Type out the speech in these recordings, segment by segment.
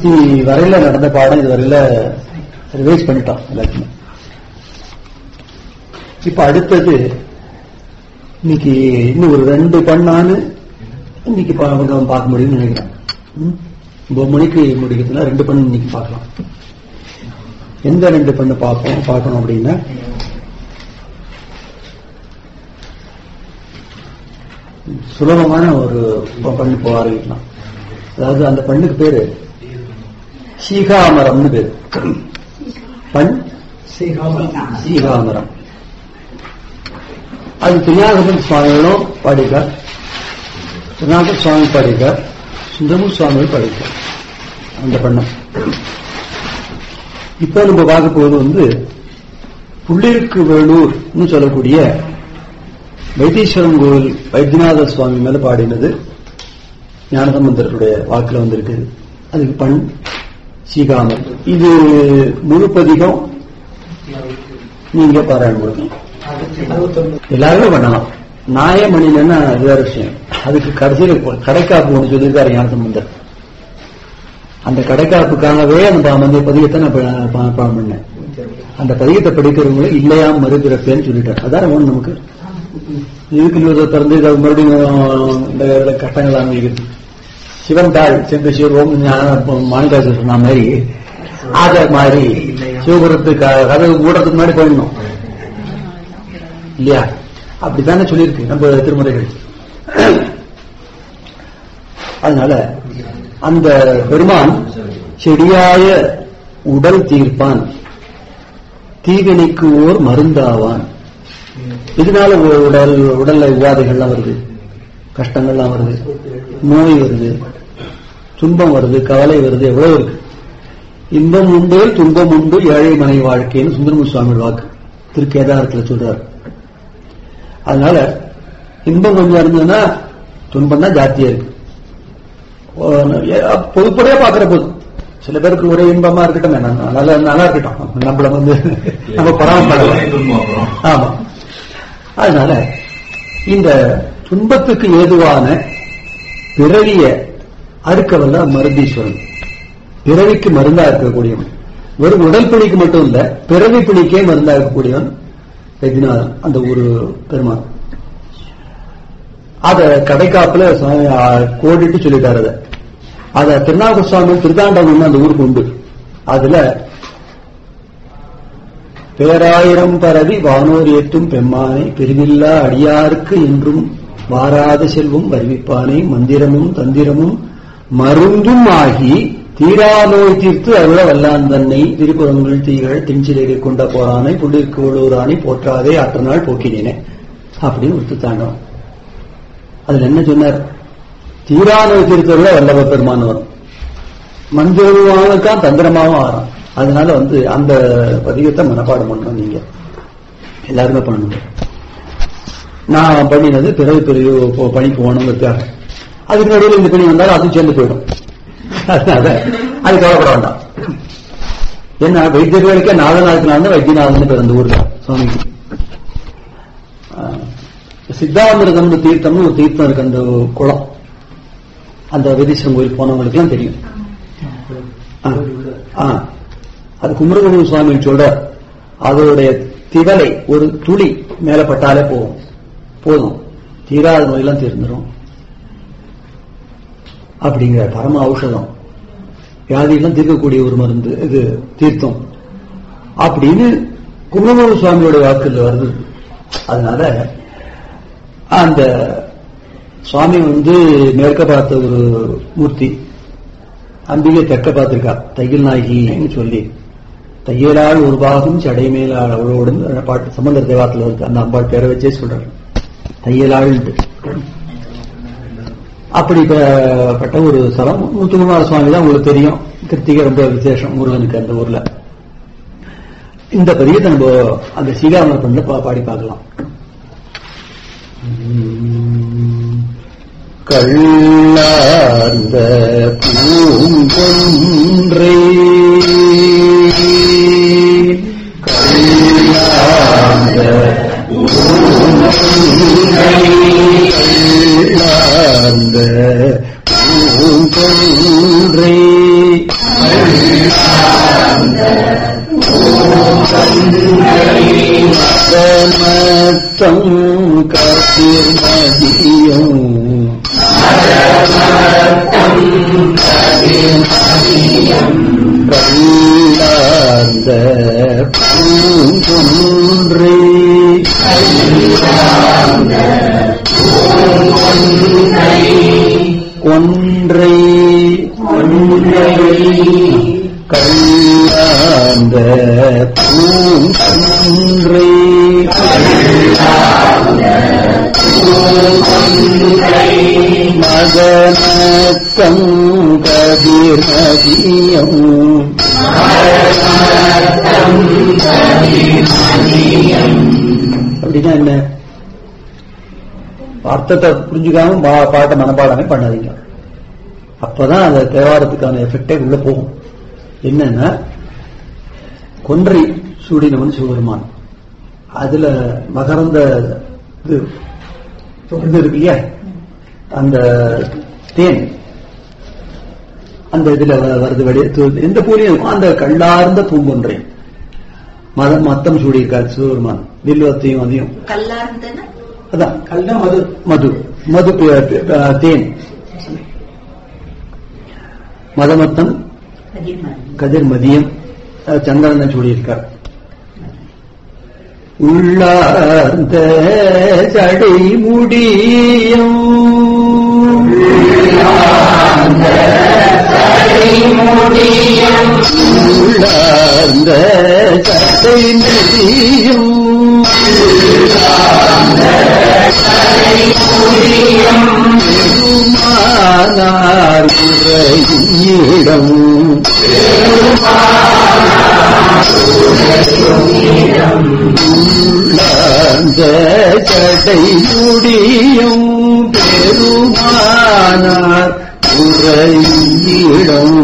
நேத்தி வரையில நடந்த பாடம் இது வரையில ரிவைஸ் பண்ணிட்டோம் எல்லாத்தையுமே இப்ப அடுத்தது இன்னைக்கு இன்னும் ஒரு ரெண்டு பண்ணான்னு இன்னைக்கு பா- அவங்க பார்க்க முடியும்னு நினைக்கிறேன் ம்? ஒன்பது மணிக்கு முடிக்கிறதுனா ரெண்டு பண்ணு இன்னைக்கு பார்க்கலாம் எந்த ரெண்டு பண்ணு பார்ப்போம் பார்க்கணும் அப்படின்னா சுலபமான ஒரு ப- பண்ணு இப்போ ஆரம்பிக்கலாம் அதாவது அந்த பண்ணுக்கு பேரு சீகாமரம்னு பேரு பண் சீகாமரம் அது திருநாகபன் சுவாமிகளும் பாடிக்கார் திருநாக சுவாமி பாடிக்கார் சுந்தரமு சுவாமிகள் பாடிக்கார் அந்த பண்ணம் இப்போ நம்ம பார்க்க போவது வந்து புள்ளிருக்கு வேலூர்னு சொல்லக்கூடிய வைத்தீஸ்வரன் கோவில் வைத்தியநாத சுவாமி மேல பாடினது ஞானசம்பந்தருடைய வாக்குல வந்திருக்கு அதுக்கு பண் சீகாமர் இது முழு பதிகம் நீங்க பாராயணம் பண்ணணும் எல்லாருமே பண்ணலாம் நாய மணினா அது வேற விஷயம் அதுக்கு கடைசியில இப்போ கடைக்காப்பு ஒன்று சொல்லியிருக்காரு ஞானசம்பந்தர் அந்த கடைக்காப்புக்காகவே அந்த அந்த பதிகத்தை நான் ப- ப- பாடம் பண்ணேன் அந்த பதிகத்தை படிக்கிறவங்கள இல்லையா மறுபிறப்பேன்னு சொல்லிட்டார் அதான் ஒண்ணு நமக்கு இதுக்கு இன்னொரு திறந்து இதை மறுபடியும் இந்த இந்த கட்டங்கள் ஆரம்பிக்கிறது சிவன் தாள் செங்க சிவம் மாணிகாசு சொன்ன மாதிரி அத மாதிரி சிவபுரத்துக்கு கதவு மூடத்துக்கு முன்னாடி போயிடணும் இல்லையா அப்படித்தானே சொல்லியிருக்கு நம்ம திருமுறைகள் அதனால அந்த பெருமான் செடியாய உடல் தீர்ப்பான் தீவினைக்கு ஓர் மருந்தாவான் இதனால உ- உடல் உடல்ல உபாதைகள்லாம் வருது கஷ்டங்கள்லாம் வருது நோய் வருது துன்பம் வருது கவலை வருது எவ்வளவு இருக்கு இன்பம் உண்டு துன்பம் உண்டு ஏழை மனை வாழ்க்கைன்னு சுந்தரமு சுவாமி வாக்கு திருக்கேதாரத்துல சொல்றாரு அதனால இன்பம் கொஞ்சம் இருந்ததுன்னா துன்பம் தான் ஜாஸ்தியா இருக்கு ஓ, ஏ- பொதுப்படையா பாக்குற போது சில பேருக்கு ஒரே இன்பமா இருக்கட்டும் நல்லா நல்லா இருக்கட்டும் நம்மள வந்து நம்ம பராமரிப்படலாம் ஆமா அதனால இந்த துன்பத்துக்கு ஏதுவான பிறவிய அறுக்கவல்ல மருந்தீஸ்வரன் பிறவிக்கு மருந்தா இருக்கக்கூடியவன் வெறும் உடல் பிணிக்கு மட்டும் இல்ல பிறவி பிணிக்கே மருந்தா இருக்கக்கூடியவன் வைத்தியநாதன் அந்த ஒரு பெருமான் அத கடைக்காப்புல சுவாமி ஆ, கோடிட்டு சொல்லிட்டாரு அத அத திருநாக சுவாமி திருத்தாண்டவன் அந்த ஊருக்கு உண்டு அதுல பேராயிரம் பரவி வானோர் ஏற்றும் பெம்மானை பிரிவில்லா அடியாருக்கு என்றும் வாராத செல்வம் வருவிப்பானை மந்திரமும் தந்திரமும் மருந்தும் ஆகி தீரா நோய் தீர்த்து அருள வல்லான் தன்னை திருப்புறங்கள் தீகள் திஞ்சிலேறி கொண்ட போரானை புள்ளிற்கு உள்ளூரானை போற்றாதே அற்ற நாள் போக்கினேனே அப்படின்னு விட்டு தாண்டவம் அதுல என்ன சொன்னார் தீரா நோய் தீர்த்தருள வல்லவ பெருமான் வரும் மந்திரமானதான் தந்திரமாவும் ஆறாம் அதனால வந்து அந்த பதிகத்தை மனப்பாடம் பண்ணணும் நீங்க எல்லாருமே பண்ணணும் நான் பண்ணினது பிறகு பிறகு போ- பணி போகணுங்கிறதுக்காக அதுக்கு நடுவில் இந்த பணி வந்தாலும் அதுவும் சேர்ந்து போயிடும் அதனால அது கவலைப்பட வேண்டாம் என்ன வைத்தியர்களுக்கே நாலநாளுக்கு நாள் தான் வைத்தியநாதன் பேர் அந்த ஊர்ல சுவாமிக்கு ஆஹ், சித்தாமிரதம்னு தீர்த்தம்னு ஒரு தீர்த்தம் இருக்கு அந்த குளம் அந்த வைத்தீஸ்வரன் கோயில் போனவங்களுக்கு எல்லாம் தெரியும் ஆ, ஆ. அது குமரகுரு சுவாமி சொல்ற அதோடைய திவலை ஒரு துளி மேல பட்டாலே போகும் போதும் தீராத நோயெல்லாம் தீர்ந்துடும் அப்படிங்கிற பரம ஔஷதம் வியாதியெல்லாம் தீர்க்கக்கூடிய ஒரு மருந்து இது தீர்த்தம் அப்படின்னு குமரகுரு சுவாமியோட வாக்குல வருது அதனால அந்த சுவாமி வந்து மேற்க பார்த்த ஒரு மூர்த்தி அம்பிகை தெற்க பார்த்திருக்கா தையல் நாயகின்னு சொல்லி தையலால் ஒரு பாகம் சடைமேலாள் அவளோடு பாட்டு சம்பந்தர் தேவாரத்தில் இருக்கு அந்த அம்பாள் பேரை வச்சே சொல்றாரு தையலாள் அப்படிப்பட்ட ஒரு ஸ்தலம் முத்துக்குமார சுவாமி தான் உங்களுக்கு தெரியும் கிருத்திகை ரொம்ப விசேஷம் முருகனுக்கு அந்த ஊர்ல இந்த பதியத்தை நம்ம அந்த சீகாமர் பண்ண பாடி பார்க்கலாம் கள்ளார்ந்த பூங்கொன்றை கள்ளார்ந்த பூங்கொன்றை கள்ளார்ந்த பூங்கொன்றை மதமத்தம் கதிர் மதியம் கல்லார்ந்த பூங்குன்றே ஒன்றை ஒன்றை கல்லாந்த பூங்கொன்றை மதனக்கம் கதிர் மதியம் அப்படின்னா என்ன அர்த்தத்தை புரிஞ்சுக்காம பா- பாட்டை மனப்பாடமே பண்ணாதீங்க அப்பதான் அந்த தேவாரத்துக்கான எஃபெக்டே உள்ள போகும் என்னன்னா கொன்றை சூடினவன் சிவபெருமான் அதுல மகரந்த இது இது இருக்கு இல்லையா அந்த தேன் அந்த இதுல வ- வருது வெளியே து- எந்த பூலையும் அந்த கல்லார்ந்த பூங்கொன்றை மதம் மத்தம் சூடியிருக்கார் சிவபெருமான் வில்வத்தையும் அதையும் கல்லார்ந்தன அதான் கல்னா மது மது மது பி- பி- ப- தேன் மதமத்தம் கதிர்மதி கதிர் மதியம் அஹ், சந்திரன் சொல்லியிருக்கார் உள்ளார்ந்த சடை முடியும் உள்ளார்ந்த சடை முடியும் பெருமானார் உரையிடம் உள்ளார்ந்த சடை முடியும் பெருமானார் உரையிடம்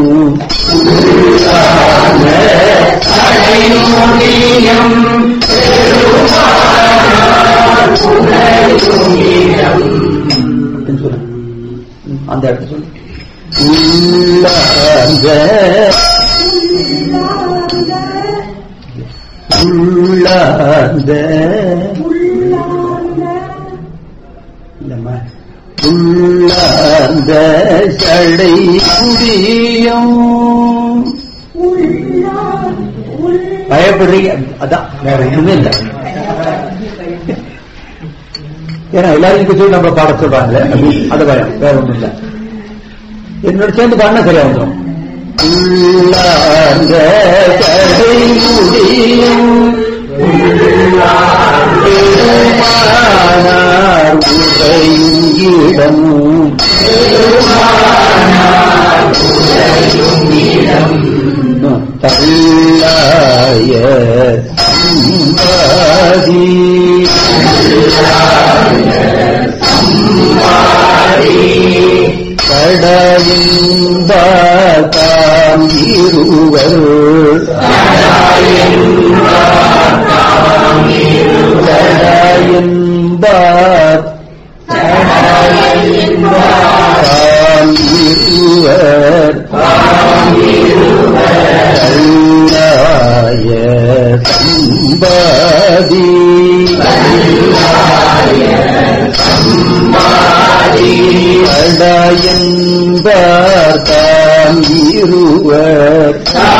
அப்படின்னு சொல்லு ம், அந்த இடத்துல சொல்லு உள்ளார்ந்த உள்ளார்ந்த இல்லம்மா உள்ளார்ந்த சடை முடியும் பயப்படுறீங்க அதான் வேற எதுவுமே இல்லை ஏன்னா எல்லாரும் இப்ப சொல்லி நம்ம பாட சொல்றாங்களே அப்படி அது பயம் வேற ஒண்ணும் இல்ல என்னோட சேர்ந்து பாடினா சரியா வந்துடும் உள்ளார்ந்த கடை முடியும் பெருமானார் உரையும் இடமும் தள்ளாய சம்பாதி கடையின்பாம் இருவர் கடையின்பார் தாம் இருவர் கல்லாய சம்பாதி கடாயன்பார் தாம் இருவர்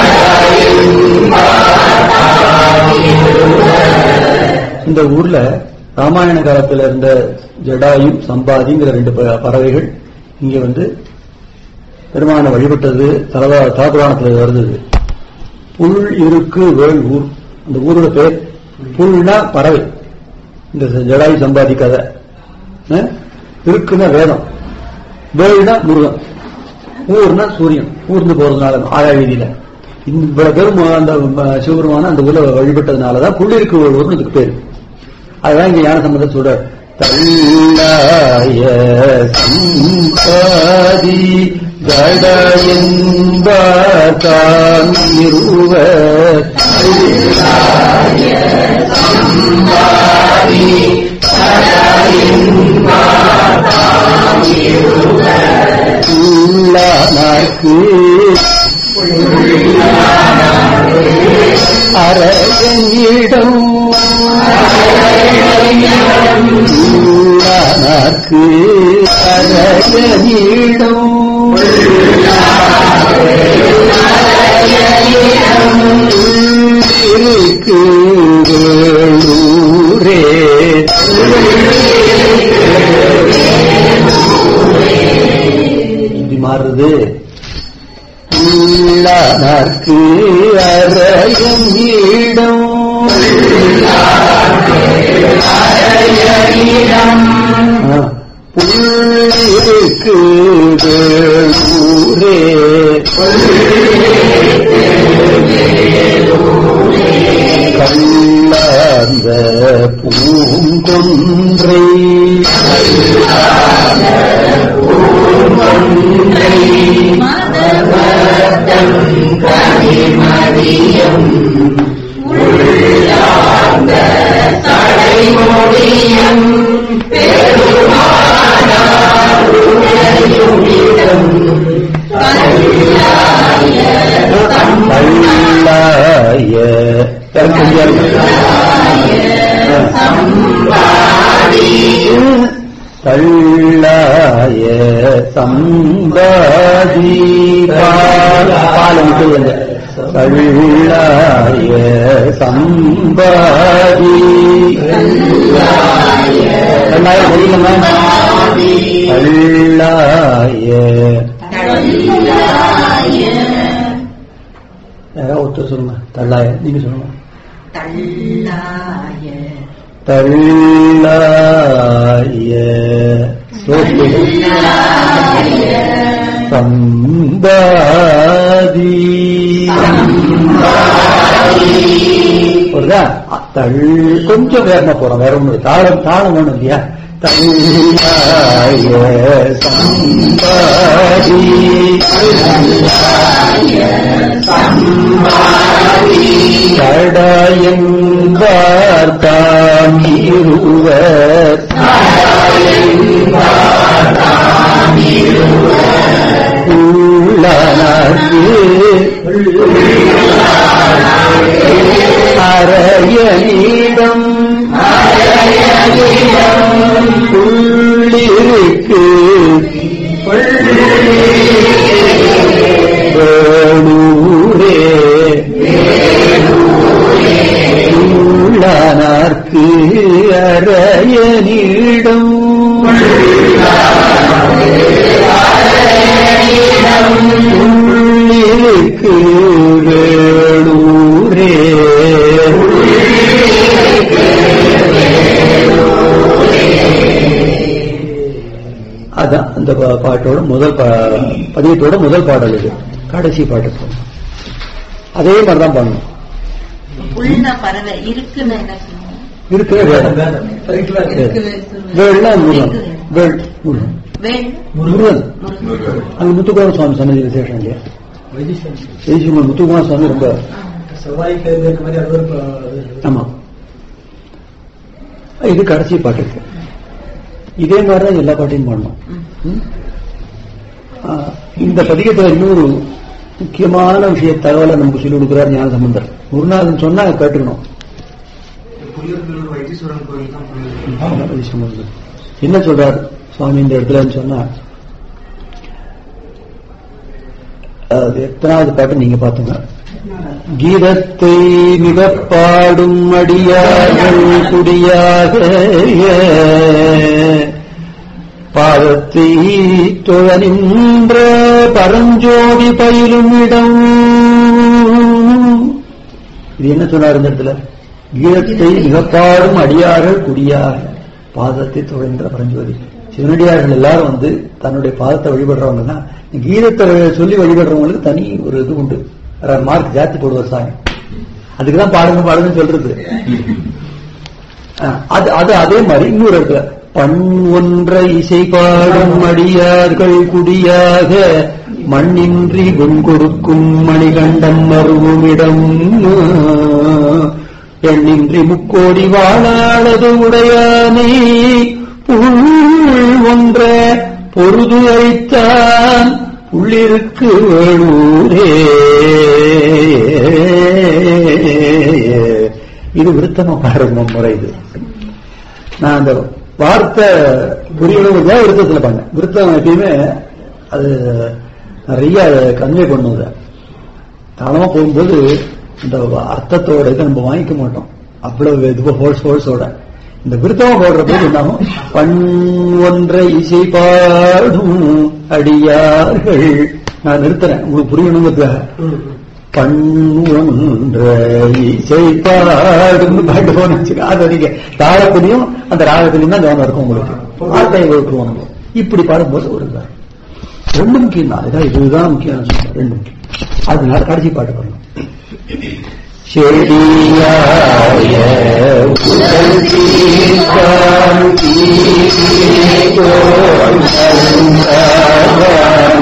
இந்த ஊர்ல ராமாயண காலத்துல இருந்த ஜடாயும் சம்பாதிங்கிற ரெண்டு ப- பறவைகள் இங்க வந்து பெருமான வழிபட்டது தலவா தலபுராணத்துல வருது புல் இருக்கு வேள் ஊர் அந்த ஊரோட பேர் புல்னா பறவை இந்த ஜடாயு சம்பாதி கதை அஹ்? இருக்குன்னா வேதம் வேள்னா முருகன் ஊர்னா சூரியன் ஊர்ந்து போறதுனால ஆயா வீதியில இவ்வளவு பேரும் அந்த ம- சிவபெருமான அந்த ஊர்ல வழிபட்டதுனாலதான் புள்ளிருக்கு ஊர்னு அதுக்கு பேரு அதுதான் இங்க ஞான சம்பந்தம் சொல்ற தள்ளாய சம்பாதி கடயன்பான் இருவர் உள்ளானார்க்கு அரையிடம் உள்ளார்க்கு அறையும் இடம் ஆ, புள்ளிருக்கு வேலூரே கல்லாந்த பூங்கொன்றை கல்லாய தள்ளாய சம்பாதி பாலம் தள்ளாய சம்பாதி தள்ளாய தெரியுமா தள்ளாய யாராவது ஒருத்தர் சொல்லுங்க தள்ளாய நீங்க சொல்லுங்க தள்ளாய தள்ளாய சம்பாதி புரியுதா தள் கொஞ்சம் வேகமா போறோம் வேற ஒண்ணு தாளம் தாளம் ஒண்ணு இல்லையா தள்ளாய சம்பாதி தடயங்கார் தாம் இருவர் உள்ளனார்க்கு அரையனிடம் உள்ளிருக்கு வேளூரே உள்ளனார்க்கு அரையனிடம் உள்ளிருக்கு வேளூரே அதான் அந்த பா- பாட்டோட முதல் பா- பதியத்தோட முதல் பாடல் இது கடைசி பாட்டு சொல்லணும். அதே மாதிரிதான் பண்ணணும் உள்ள பறவை இருக்குன்னு என்ன சொல்லுவோம் இருக்கவே வேணும் வேள்னா முருகன் வேள் முருகன் வேல் முருகன் முருகன் அங்க முத்துக்குமார சுவாமி சன்னதி விசேஷம் இல்லையா வைத்தியகுமார் முத்துக்குமார சுவாமி ரொம்ப ஆமா இது கடைசி பாட்டு இருக்கு இதே மாதிரிதான் எல்லா பாட்டையும் பண்ணணும் ம். ம்? ஆ, இந்த பதிகத்துல இன்னொரு முக்கியமான விஷய தகவலை நமக்கு சொல்லிக் கொடுக்கிறார் ஞான சம்பந்தர் குருநாதன் சொன்னா கேட்டுக்கணும் புலியூர் வைத்தீஸ்வரன் கோயில் தான் புலியூர் ஆமா, அது சம்பந்தர். என்ன சொல்றார் சுவாமி இந்த இடத்துலன்னு சொன்னா அது எத்தனாவது பாட்டு நீங்க பாத்துங்க கீதத்தை மிக பாடும் அடியார்கள் குடியாக பாதத்தை தொழ நின்ற பரஞ்சோதி பயிலும் இடம் இது என்ன சொன்னார் இந்த இடத்துல கீதத்தை மிக பாடும் அடியார்கள் குடியாக பாதத்தை தொழின்ற பரஞ்சோதி சிவனடியார்கள் எல்லாரும் வந்து தன்னுடைய பாதத்தை வழிபடுறவங்க தான் கீதத்தை சொல்லி வழிபடுறவங்களுக்கு தனி ஒரு இது உண்டு அதாவது மார்க் ஜாத்தி போடுவார் சாமி அதுக்குதான் பாடுங்க பாடுங்கன்னு சொல்றது அஹ் அது அது அதே மாதிரி இன்னொரு இடத்துல பண் ஒன்ற இசை பாடும் அடியார்கள் குடியாக மண்ணின்றி குண் கொடுக்கும் மணிகண்டம் மருவுமிடம் எண்ணின்றி முக்கோடி வாழாளது உடையானே புல் ஒன்ற பொருது அழித்தான் உள்ளிருக்கு வேளூரே இது விருத்தமா பாடுற முறை இது நான் அந்த வார்த்தை புரியணுங்கிறதா விருத்தத்துல பண்ணேன் விருத்தம் எப்பயுமே அது நிறைய கன்வே பண்ணுவது தாளமா போகும்போது இந்த அர்த்தத்தோட இதை நம்ம வாங்கிக்க மாட்டோம் அவ்வளவு இது ஹோல்ஸ் ஹோல்ஸோட இந்த விருத்தமா போடுற போது என்னாகும் பண் ஒன்றை இசை பாடும் அடியார்கள் நான் நிறுத்துறேன் உங்களுக்கு புரியணுங்கிறதுக்காக பண்ணொன்ற இசைப்பாடும் பாட்டு போனுச்சு அது நீங்க தாளத்திலையும் அந்த ராகத்திலையும் தான் கவனம் இருக்கும் உங்களுக்கு வார்த்தையை விட்டுருவோம் நம்ம இப்படி பாடும்போது ஒரு இதா. ரெண்டு முக்கியம் தான் இதான் இதுதான் முக்கியம் நான் சொல்றேன். ரெண்டு முக்கியம் அதனால கடைசி பாட்டு பண்ணணும் செடியாய உடல் தீர்ப்பான் தீர்த்தோன் அருந்தாவான்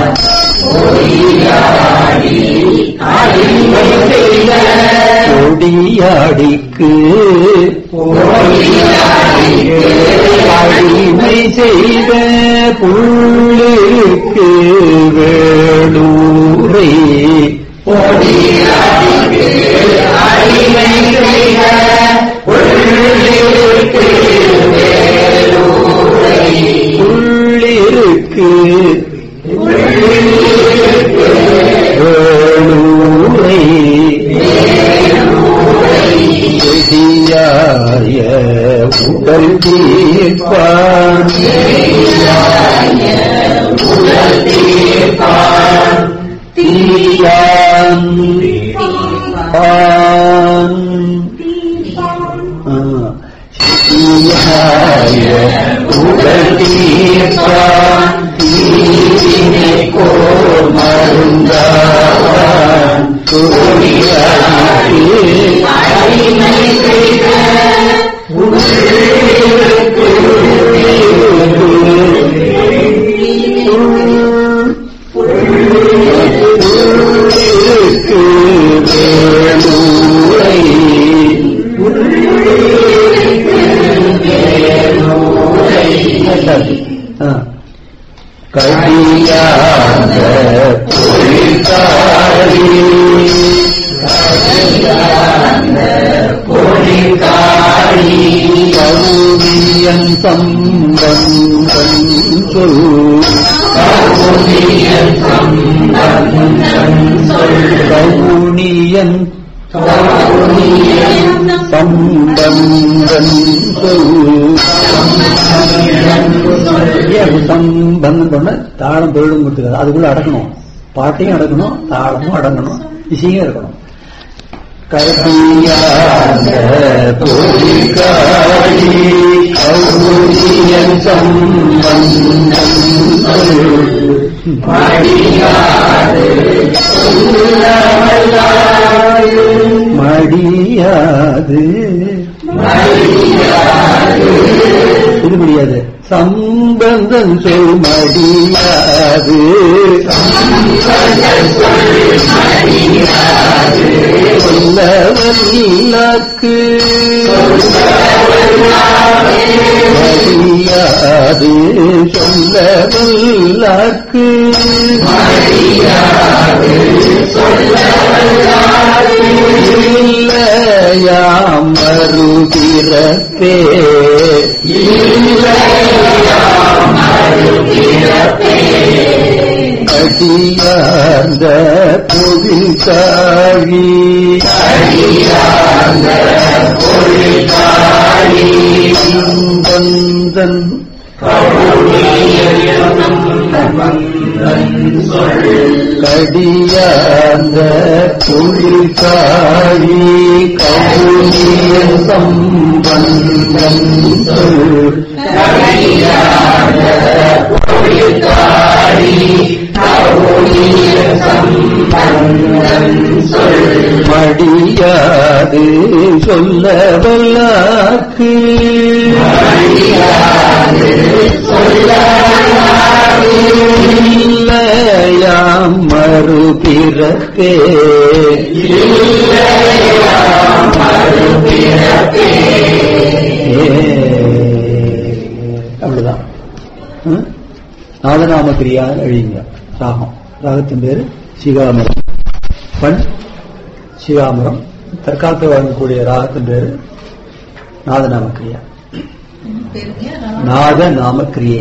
கொடியாடிக்கு அடிமை செய்த புள்ளிருக்கு வேளூரை புள்ளிருக்கு வேளூரை செடியாய உடல் தீர்ப்பான் தீயான் பான் ஆ. செடியாய உடல் தீர்ப்பான் தீவினைக்கோ மருந்தாவான் கொடியாடிக்கு உள்ளிருக்கு வேலூரை ஆ. கடியாத பொறிக்காரி கௌரியன் சம்பந்தன் சொல் கவுனியன் சம்பந்தன் சொல் சம்பந்தம் சொன்ன தாளம் பொருளும் கொடுத்துக்காது அதுக்குள்ள அடக்கணும் பாட்டையும் அடக்கணும் தாளமும் அடங்கணும் இசையும் இருக்கணும் கதியாத பொறிக்காரி கௌரியன் சம்பந்தன் மடியாது இது முடியாது சம்பந்தம் சொல் மடியாது சொல்லவல்லாக்கு மடியாது சொல்லவல்லாக்கு இல்லையாம் மறுபிறப்பே அடியார்ந்த பொதில் காழி பந்தன் கடியார்ந்த பொழில் காழி கவுனியன் சம்பந்தன் சொல் மடியாது சொல்ல வல்லாக்கு இல்லையாம் மறுபிறப்பே அப்படிதான் ம்? நாதநாம கிரியா எழுதிங்க ராகம் ராகத்தின் பேரு சிகாமரம் பண் சிகாமரம் தற்காலத்தில் வழங்கக்கூடிய ராகத்தின் பேரு நாதநாம கிரியா நாத நாம கிரியை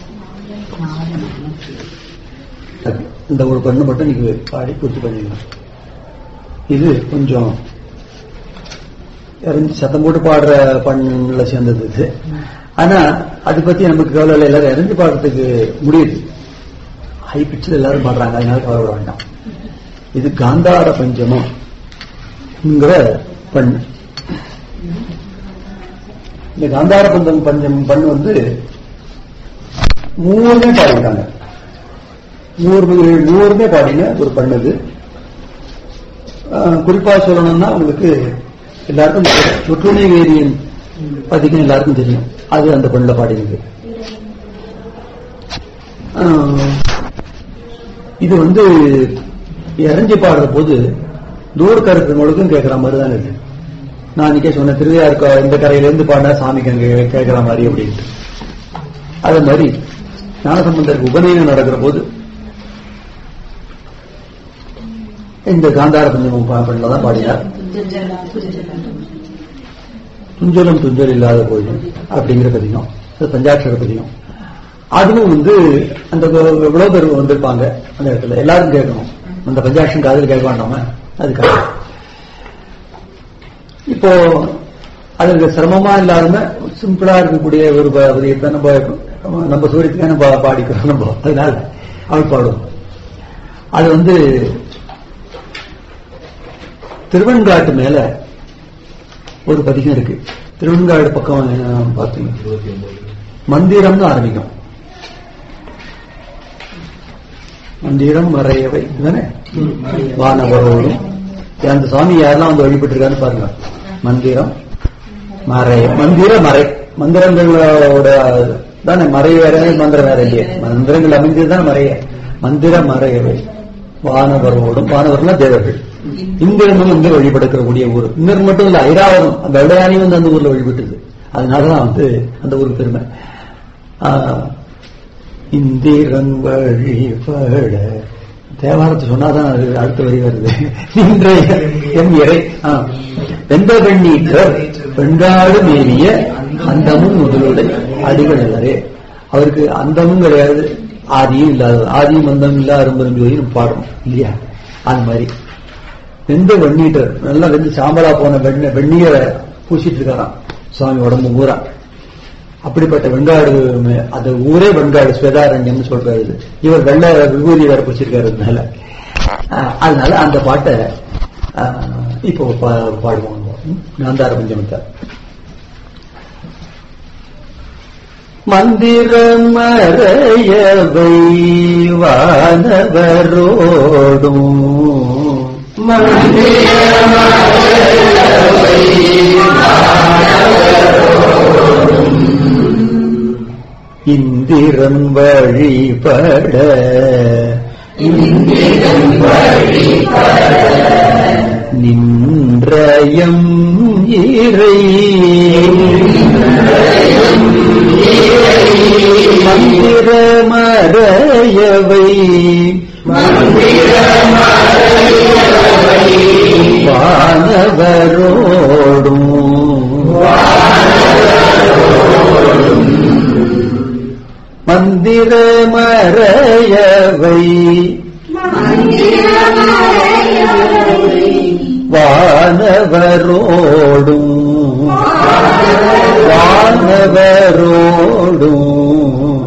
இந்த ஒரு பண்ணு மட்டும் நீங்க பாடி பூர்த்தி பண்ணிடலாம் இது கொஞ்சம் இறங்கி சத்தம் போட்டு பாடுற பண்ணல சேர்ந்தது இது ஆனா அதை பத்தி நமக்கு கவலை இல்லை எல்லாரும் இறங்கி பாடுறதுக்கு முடியுது ஹை பிச்சில் எல்லாரும் பாடுறாங்க அதனால கவலைப்பட வேண்டாம் இது காந்தார பஞ்சமம் பண்ணு இந்த காந்தார பஞ்சம் பஞ்சம் பண்ணு வந்து மூணுமே பாடிட்டாங்க நூறு நூறுமே பாடின ஒரு பண்ணது குறிப்பா சொல்லணும்னா உங்களுக்கு எல்லாருக்கும் சொற்றுணை வேதியின் பதிகம் எல்லாருக்கும் தெரியும் அது அந்த பண்ணில் பாடினது ஆஹ், இது வந்து இறஞ்சி பாடுற போது தூரக்க இருக்கிறவங்களுக்கும் கேட்கிற மாதிரி தான் இருக்கு நான் அன்னைக்கே சொன்ன திருவையா இருக்க இந்த கரையில இருந்து பாடினா சாமிக்கு அங்க கேட்கிற மாதிரி அப்படின்ட்டு அது மாதிரி ஞானசம்பந்தருக்கு உபநயனம் நடக்கிற போது இந்த காந்தார பஞ்சமம் பண்ணில தான் பாடினார் துஞ்சலும் துஞ்சல் இல்லாத கோயில் அப்படிங்கிற பதிகம் அது பஞ்சாட்சர பதிகம் அதுவும் வந்து அந்த எவ்வளவு பேர் வந்திருப்பாங்க அந்த இடத்துல எல்லாரும் கேட்கணும் அந்த பஞ்சாட்சம் காதல் கேட்க வேண்டாம அதுக்காக இப்போ அதுக்கு சிரமமா இல்லாம சிம்பிளா இருக்கக்கூடிய ஒரு ப- பதியத்தை நம்ம நம்ம சூரியத்துக்கு நம்ம பாடிக்கிறோம் நம்ம அதனால அவள் பாடுவோம் அது வந்து திருவெண்காட்டு மேல ஒரு பதிகம் இருக்கு திருவெண்காடு பக்கம் அஹ், பார்த்தீங்க மந்திரம்னு ஆரம்பிக்கும் மந்திரம் மறையவை தானே வானவரோடும் அந்த சுவாமி யாரெல்லாம் வந்து வழிபட்டு இருக்கான்னு பாருங்க மந்திரம் மறை மந்திர மறை மந்திரங்களோட தானே மறை வேற மந்திரம் வேற இல்லையே மந்திரங்கள் அமைந்தது தானே மறைய மந்திர மறையவை வானவரோடும் வானவர்னா தேவர்கள் இந்திரனும் வந்து வழிபடுக்கக்கூடிய ஊர் இந்திரன் மட்டும் இல்ல ஐராவதம் அந்த வெள்ளையானி வந்து அந்த ஊர்ல வழிபட்டது அதனாலதான் வந்து அந்த ஊருக்கு பெருமை ஆஹ், இந்திரன் வழிபட தேவாரத்தை சொன்னாதான் அது அடுத்த வரி வருது இன்றைய என் இறை ஆ. வெந்த வெண்ணீற்றர் வெண்காடு மேவிய அந்தமும் முதலுடைய அடிகள் எல்லாரே அவருக்கு அந்தமும் கிடையாது ஆதியும் இல்லாத ஆதியும் அந்தமும் இல்ல அரும்பரும் ஜோதியும் பாடுறோம் இல்லையா அது மாதிரி வெந்த வெண்ணீட்டர் நல்லா வெந்து சாம்பலா போன வெண்ண வெந்நீரை பூசிட்டு இருக்காராம் சுவாமி உடம்பு ஊரா அப்படிப்பட்ட வெண்காடு மே- அது ஊரே வெண்காடு ஸ்வேதாரண்யம்னு சொல்றாரு இது. இவர் வெள்ள விபூதி வேற பிடிச்சிருக்காரு அதனால அஹ், அதனால அந்த பாட்டை அஹ், இப்போ பா- பாடுவோம் ம், காந்தார பஞ்சமத்தை மந்திரமறையவை வானவரோடும் இந்திரன் வழிபட நின்றயம் இறை மந்திரமறையவை வானவரோடும் மந்திரமறையவை வானவரோடும் வானவரோடும்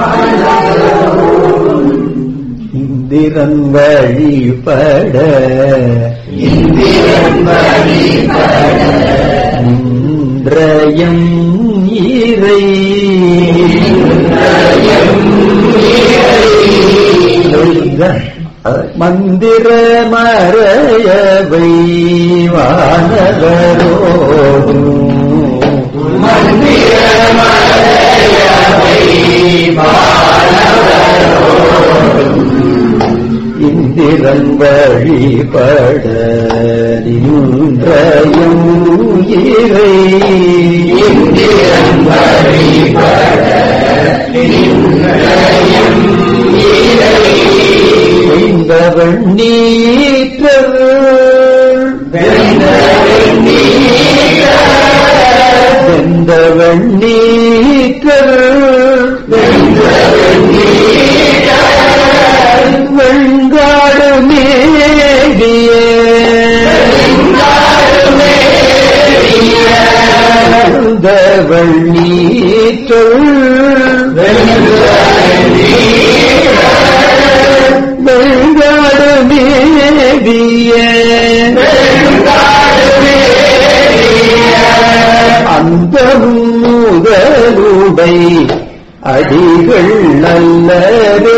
இந்திரன் வழிபட இந்திரயம் இறை மந்திர மறையவை வானவரோடும் இந்திரன் வழிபட நின்றயம் இறை இந்திரன் வழிபட வெந்தவள் நீற்றல் வெந்தவள் நீற்றல் வெண்காடு மேடிய வெந்தவள் நீற்றல் அந்த முதலுடை அடிகள் நல்லவே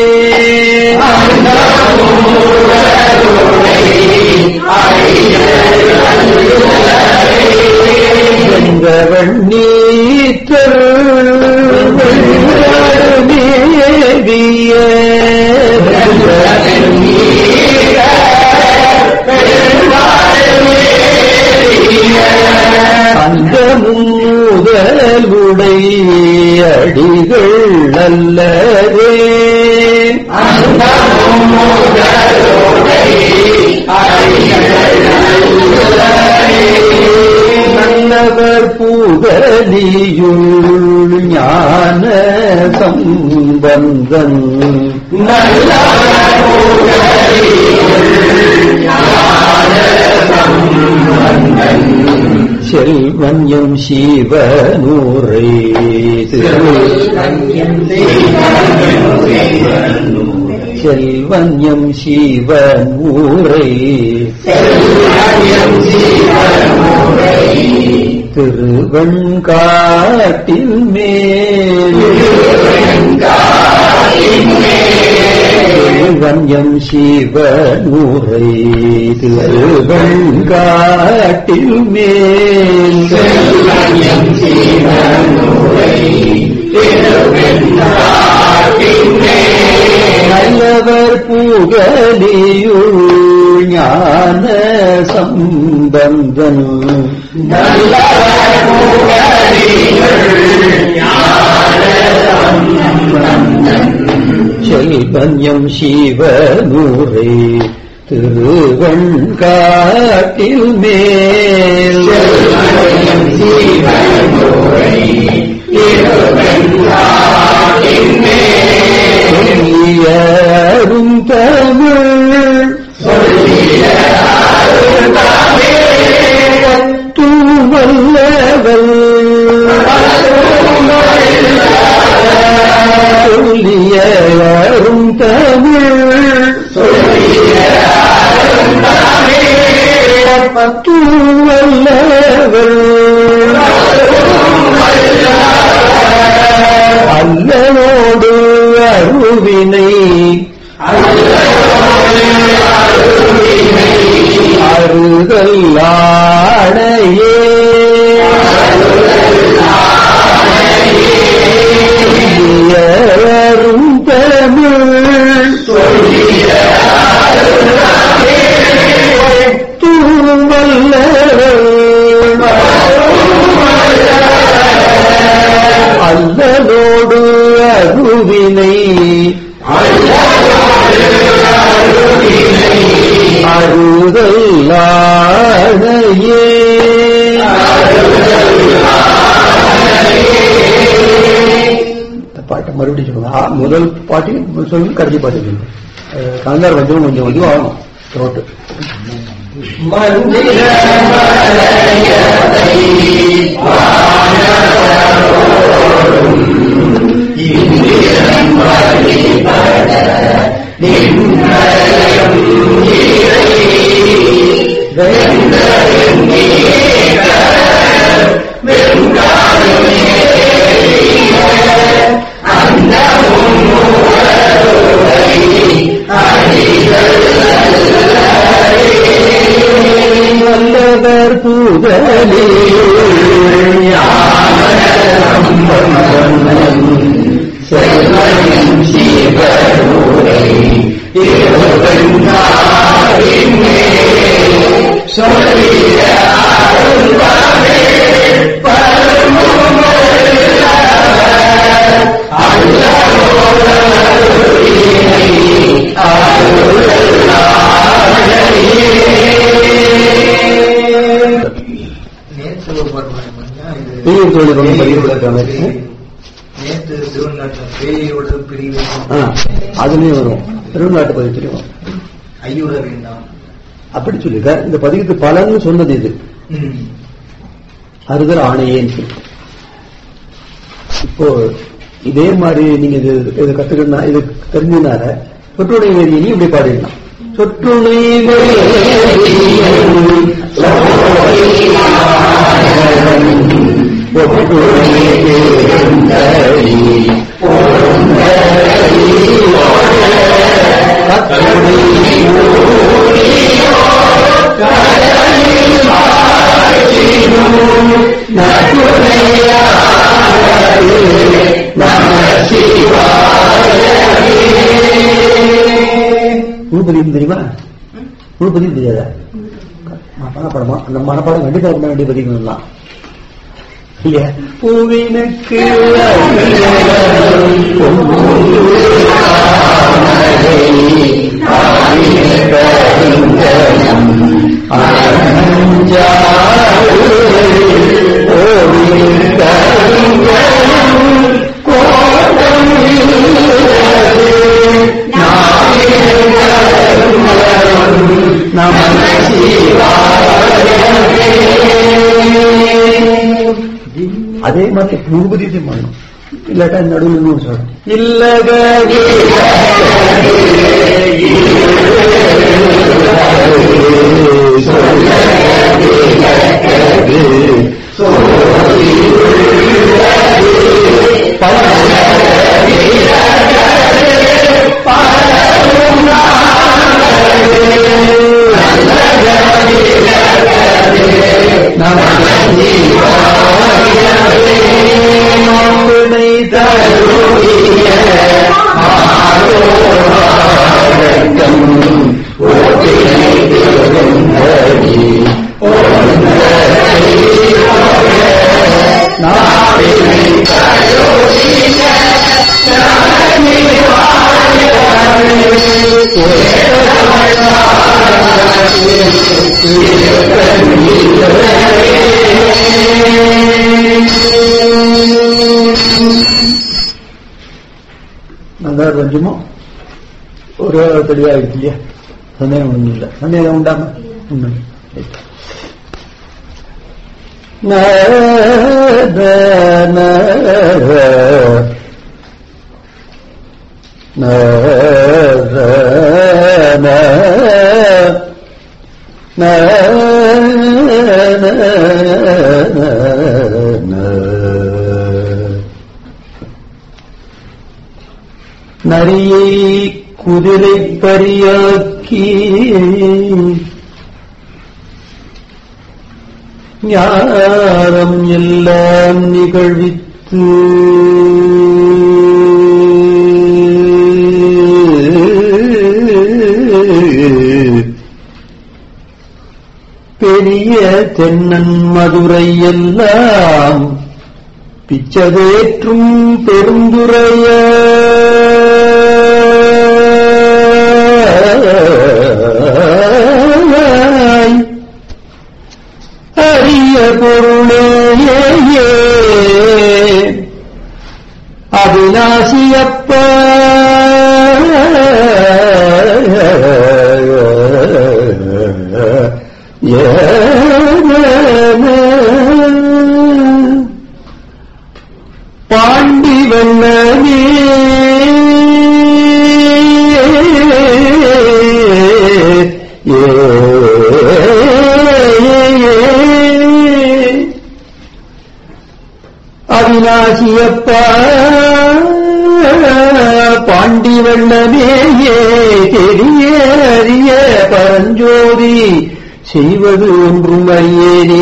வென்றவன் நீத்தர் மேவிய அந்த முதலுடை அடிகள் நல்லவே நல்லவர் புகலியுள் ஞான சம்பந்தன் செல்வன்யம் சிவனூரை செல்வன்யம் சிவனூரை திருவண்காட்டில் மேல் திருவன்யம் சிவனூரை திருவண்காட்டில் மேல் நல்லவர் புகலியுள் ஞான சம்பந்தன் செல்வன்யம் சிவனூரை திருவண்காட்டில் மேல் சொல்லியரும் தமிழ் பத்துமல்லவல் சொல்லியரும் தமிழ் பத்துமல்லவல் அல்லனோடு அருவினை அருகல் ஆணையே அரும் தமிழ் அல்லலோடு அருவினை அருதல் ஆணையே இந்த பாட்டை மறுபடியும் சொல்லுங்க ஆ, முதல் பாட்டு சொல்லி கடைசி பாட்டு சொல்லுங்க அஹ், காந்தார் வஞ்சனம் கொஞ்சம் கொஞ்சம் ஆகணும் த்ரோட்டு வல்லவர் புகழே செல்வம் சிவனூரை நேற்று ஒரு பாட்டு பாடினீங்க. இது பெரிய தொழில் ரொம்ப பெரிய விளக்கம். நேற்று திருவண்ணாட்டில் பேயோட பிரிவு ஆ, அதுலயும் வரும் திருநாட்டு பதிவு ஐயுற வேண்டாம் அப்படி சொல்லிருக்க இந்த பதிவுக்கு பலன்னு சொன்னது இது ம். அறுதல் ஆணையேன்னு சொல்லி இப்போ இதே மாதிரி நீங்க இது இதை கத்துக்கணும்னா இது தெரிஞ்சுனார தொற்றுடைய வேதியை நீ இப்படி பாடிடலாம் சொற்றுணை வேதியன் ஒற்றுணை தேர்ந்தடி உள்பதியும் தெரியுமா உள்பதியும் தெரியாதா மனப்படமா அந்த மனப்பாடம் கண்டிப்பா பண்ண வேண்டிய பதிவுலாம் இல்லையா பூவினுக்கு அதே மாதிரி பூபதியும் பண்ணும் இல்லாட்டா நடுவில் இன்னொரு சொல்றேன் இல்லக நம்மை தருவிய நல்லா கொஞ்சமோ ஒரு தெளிவாயிடுச்சு இல்லையா சந்தேகம் ஒன்றும் இல்லை சந்தேகம் உண்டாம உண்டு நரியை குதிரை பரியாக்கி ஞானம் எல்லாம் நிகழ்வித்து பெரிய தென்னன் மதுரை எல்லாம் பிச்சதேற்றும் பெருந்துரைய அரிய பொருளே அவிநாசியப்ப ஏ பாண்டி வண்ணனே அவிநாசியப்பா பாண்டி வண்ணனே தெரிய அறிய பரஞ்சோதி செய்வது ஒன்றும் அறியேனே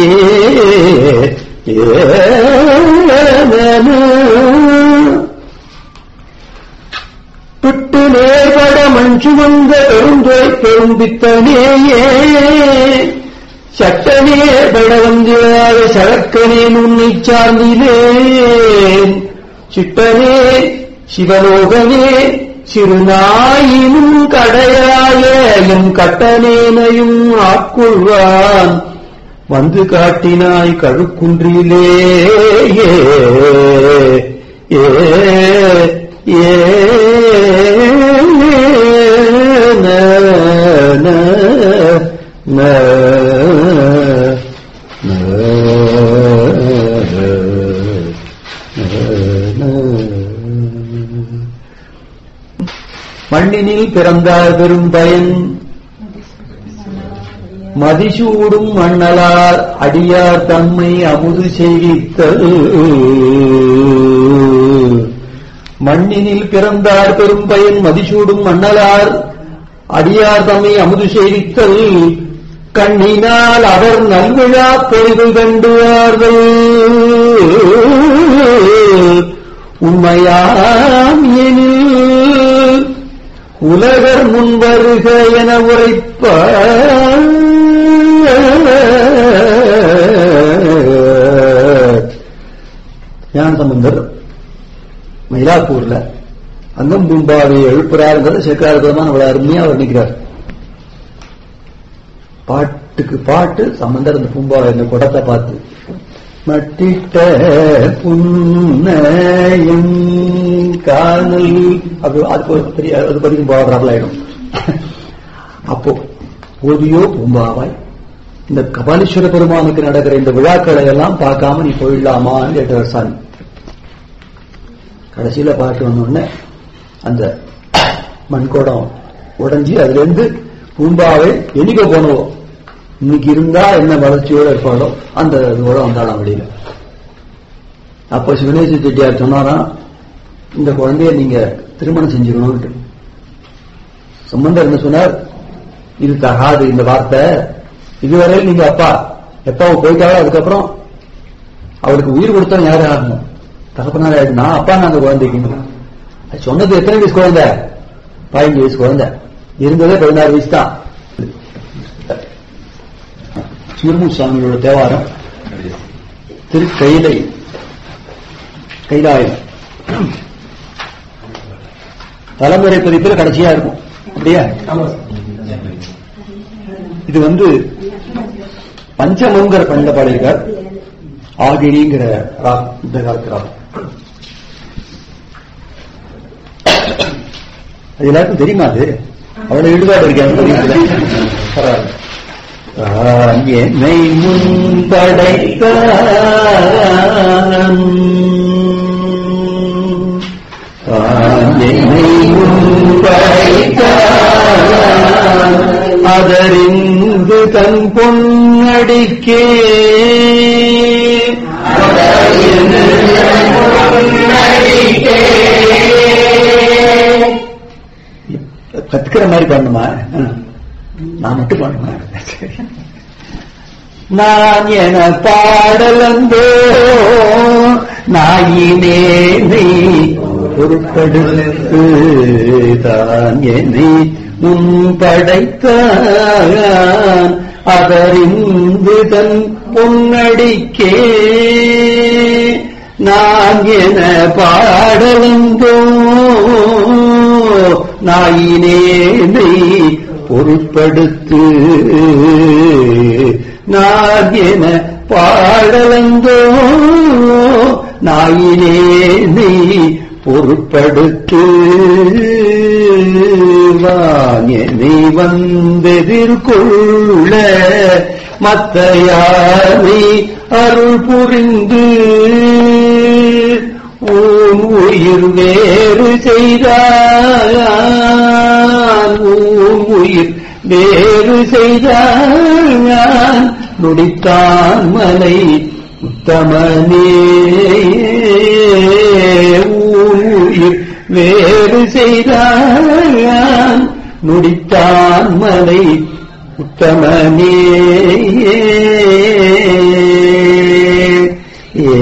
பிட்டு நேர்பட மண் சுமந்த பெருந்துரை பெரும்பித்தனேயே சட்டனே பட வந்திராத சழக்கனே உன்னை சார்ந்திலேன் சிட்டனே சிவலோகனே சிறுநாயினும் கடையாய என் கட்டனேனையும் ஆட்கொள்வான் வந்து காட்டினாய் கழுக்குன்றிலே ஏ ஏ ஏ ந, ந, ந, ந, ந. மண்ணினில் பிறந்தார் பெரும் பயன் மதிசூடும் மண்ணலார் அடியார் தம்மை அமுது செய்வித்தல் மண்ணினில் பிறந்தார் பெரும் பயன் மதிசூடும் மண்ணலார் அடியார் தம்மை அமுது செய்வித்தல் கண்ணினால் அவர் நல்விழா பொழுது கண்டுவார்கள் உண்மையாம் எனில் உலகர் முன்வருக என உரைப்ப ஞான சம்பந்தர் மயிலாப்பூர்ல அங்கம் பூம்பாவை எழுப்புறாருங்கிறத சேக்கராரதமா அவ்வளவு அருமையா வர்ணிக்கிறார் பாட்டுக்கு பாட்டு சம்பந்தர் அந்த பூம்பாவை இந்த குடத்தை பார்த்து மட்டிட்ட புன்னையும் காணல் அது அதுக்கு ஒரு பெரிய அது பதிக்கும் போடுறாப்புல ஆயிடும் அப்போ ஓதியோ பூம்பாவாய் இந்த கபாலீஸ்வர பெருமானுக்கு நடக்கிற இந்த விழாக்களை எல்லாம் பார்க்காம நீ போயிடலாமான்னு கேட்டார் சாமி கடைசியில பாட்டு வந்த உடனே அந்த மண்கோடம் உடைஞ்சி அதுல இருந்து பூம்பாவை எண்ணிக்க போனவோம் இன்னைக்கு இருந்தா என்ன வளர்ச்சியோட இருப்பாளோ அந்த இதோட வந்தாளாம் வெளியில அப்ப சிவனேச செட்டியார் சொன்னாராம் இந்த குழந்தைய நீங்க திருமணம் செஞ்சுக்கணும்ட்டு சம்பந்தர் என்ன சொன்னார் இது தகாது இந்த வார்த்தை இதுவரையில் நீங்க அப்பா எப்ப அவ போயிட்டாலும் அதுக்கப்புறம் அவளுக்கு உயிர் கொடுத்தா யாரு ஆகணும் தகப்பனார் ஆயிடும் நான் அப்பா நாங்க குழந்தைக்கு அது சொன்னது எத்தனை வயசு குழந்தை பதினஞ்சு வயசு குழந்தை இருந்ததே பதினாறு வயசு தான் சுயர்மு சுவாமியோட தேவாரம் திரு கைலை கைலாயம் தலைமுறை பதிப்பில் கடைசியா இருக்கும் அப்படியா இது வந்து பஞ்சமங்கிற பண்ட பாடியிருக்கார் ஆகிரிங்கிற ராகம் இந்த காலத்து ராகம் அது எல்லாருக்கும் தெரியுமா அது அவ்வளவு ஈடுபாடு இருக்காங்க தெரியுமா பரவாயில்ல தான் என்னை முன்படைத்தான் தான் என்னை முன்படைத்தான் அதறிந்து தன் பொன்னடிக்கே கத்துக்கிற மாதிரி பண்ணுமா நான் மட்டும் பண்ணுமா நான் என பாடலந்தோ நாயினே நீ பொருட்படுத்து தான் என்னை உன் படைத்தான் அதறிந்து தன் பொன்னடிக்கே நான் என பாடலந்தோ நாயினேனை பொருட்படுத்து நான் என பாடலந்தோ நாயினேனை பொருட்படுத்து வாங்கனை வந்தெதிர்கொள்ள மத்த யானை அருள் புரிந்து ஊன் உயிர் வேறு செய்தான் ஊன் உயிர் வேறு செய்தான் நுடித்தான் மலை உத்தமனே ஊன் உயிர் வேறு செய்தான் நுடித்தான் மலை உத்தமனே ஏ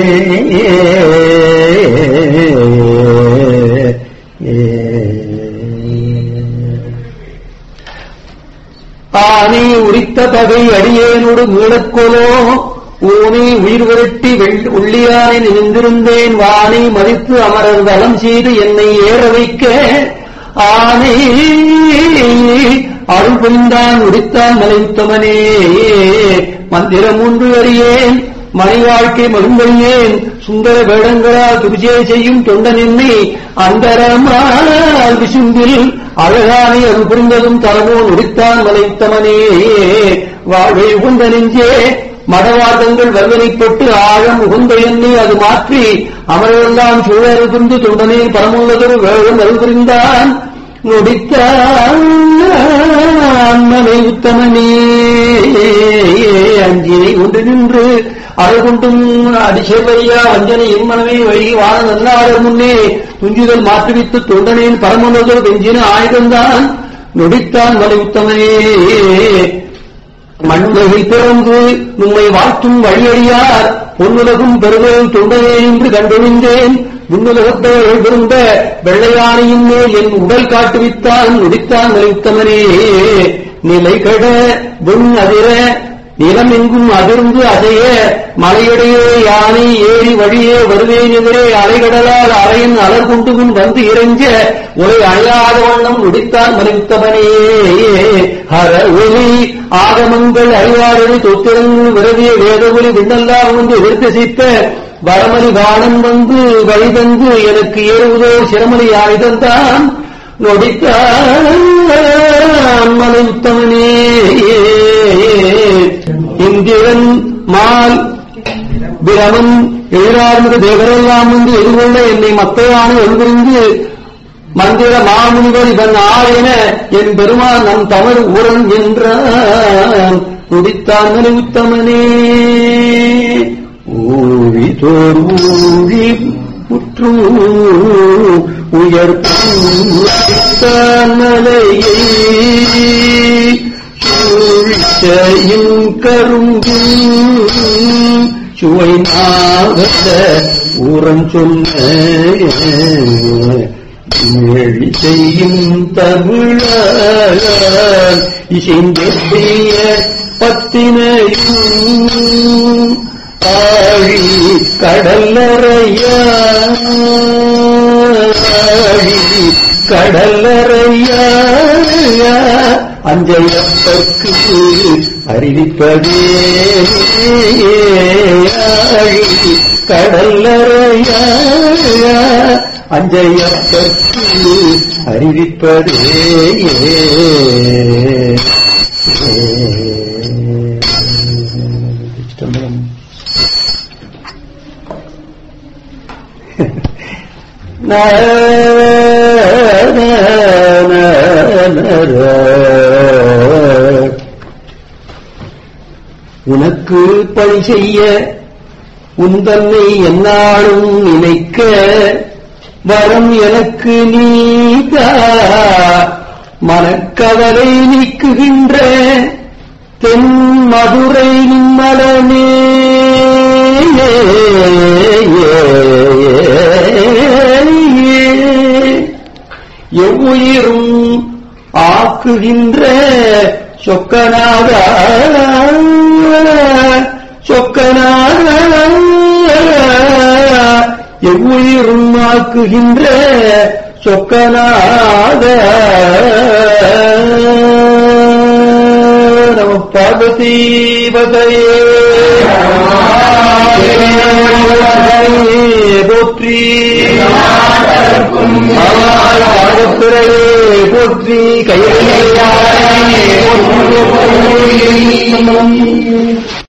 ஆனை உரித்த பகை அடியேனோடு மீளக்கொலோ ஊனை உயிர் விரட்டி வெள்- உள்ளியானை நின்றிருந்தேன் வானை மதித்து அமரர் வலம் செய்து என்னை ஏற வைக்க ஆனை அருள் புரிந்தான் உரித்தான் மலையுத்தமனே மந்திரம் ஒன்று அறியேன் மணி வாழ்க்கை மருந்தறியேன் சுந்தர வேடங்களால் துரிஜே செய்யும் தொண்டன் என்னை அந்தரமால் விசும்பில் அழகானை அருள் புரிந்ததும் தரமோ நுடித்தான் மலைத்தமனே வாழ்வை உகந்த நெஞ்சே மடவாதங்கள் வல்வனைப்பட்டு ஆழம் உகந்த எண்ணை அது மாற்றி அமரவெல்லாம் சூழல் புரிந்து தொண்டனே பரமுள்ளதொரு வேகம் அருள் புரிந்தான் நொடித்தான் மலை உத்தமனே அஞ்சினை ஒன்று நின்று அருள் கொண்டும் அடிசேவையா வஞ்சனை என் மனமே வழி வாழ நல்லாளர் முன்னே துஞ்சுதல் மாற்றுவித்து தொண்டனேன் பரமனதொரு வெஞ்சின ஆயுதந்தான் நொடித்தான் மலை உத்தமனே மண்ணுலகில் பிறந்து உம்மை வாழ்த்தும் வழியடியார் பொன்னுலகும் பெருமையும் தொண்டையே என்று கண்டொழிந்தேன் விண்ணுலகத்தவர்கள் விரும்ப வெள்ளையானையின் மேல் என் உடல் காட்டுவித்தான் நொடித்தான் மலை உத்தமனே நிலை கட விண் அதிர நிலம் எங்கும் அதிர்ந்து அசைய மலையடையே யானை ஏறி வழியே வருவேன் எதிரே அலைகடலால் அறையின் அலர் கொண்டு முன் வந்து இறைஞ்ச உலை அழையாத வண்ணம் நுடித்தான் மலித்தவனே ஹர ஒலி ஆகமங்கள் அறிவாரடி தொத்திரங்கள் விரவிய வேதஒலி விண்ணெல்லாம் வந்து எதிர்த்தசித்த வரமலி காணம் வந்து வழிதந்து எனக்கு ஏறுவதோ சிரமலி ஆயுதந்தான் நொடித்தான் மலை உத்தமனே இந்திரன் மால் பிரமன் எழுதார்ந்த தேவரெல்லாம் வந்து எதிர்கொள்ள என்னை மக்களான எழுதிருந்து மந்திர மாமுனிவர் இவன் ஆயின என் பெருமான் நம் தமிழ் ஊரன் என்றான் குடித்தான் மலை உத்தமனே ஊழி தோர் ஊழி புற்று உயர் மலையை சூழிச்சையும் கரும்பு சுவை நாவத ஊரம் சொன்ன ஏழி செய்யும் தமிழ இசைந்தெத்திய பத்தினையும் ஆழி கடல்லறையா ஆழி கடல்லறையா அஞ்சையப்பற்கு அறிவிப்பதே ஆழி கடல்லறையா அஞ்சையப்பற்கு அறிவிப்பதே சிதம்பரம் உனக்கு பணி செய்ய உந்தன்னை என்னாலும் நினைக்க வரம் எனக்கு நீதா மனக்கவலை நீக்குகின்ற தென் மதுரை நிம்மலனே எவ்வுயிரும் ஆக்குகின்ற சொக்கனாக சொக்கனாக எவ்வுயிரும் ஆக்குகின்ற சொக்கனாக நம பார்வதி பதையே போற்றி பாடப்பிறவே போற்றி கையிலே போற்றி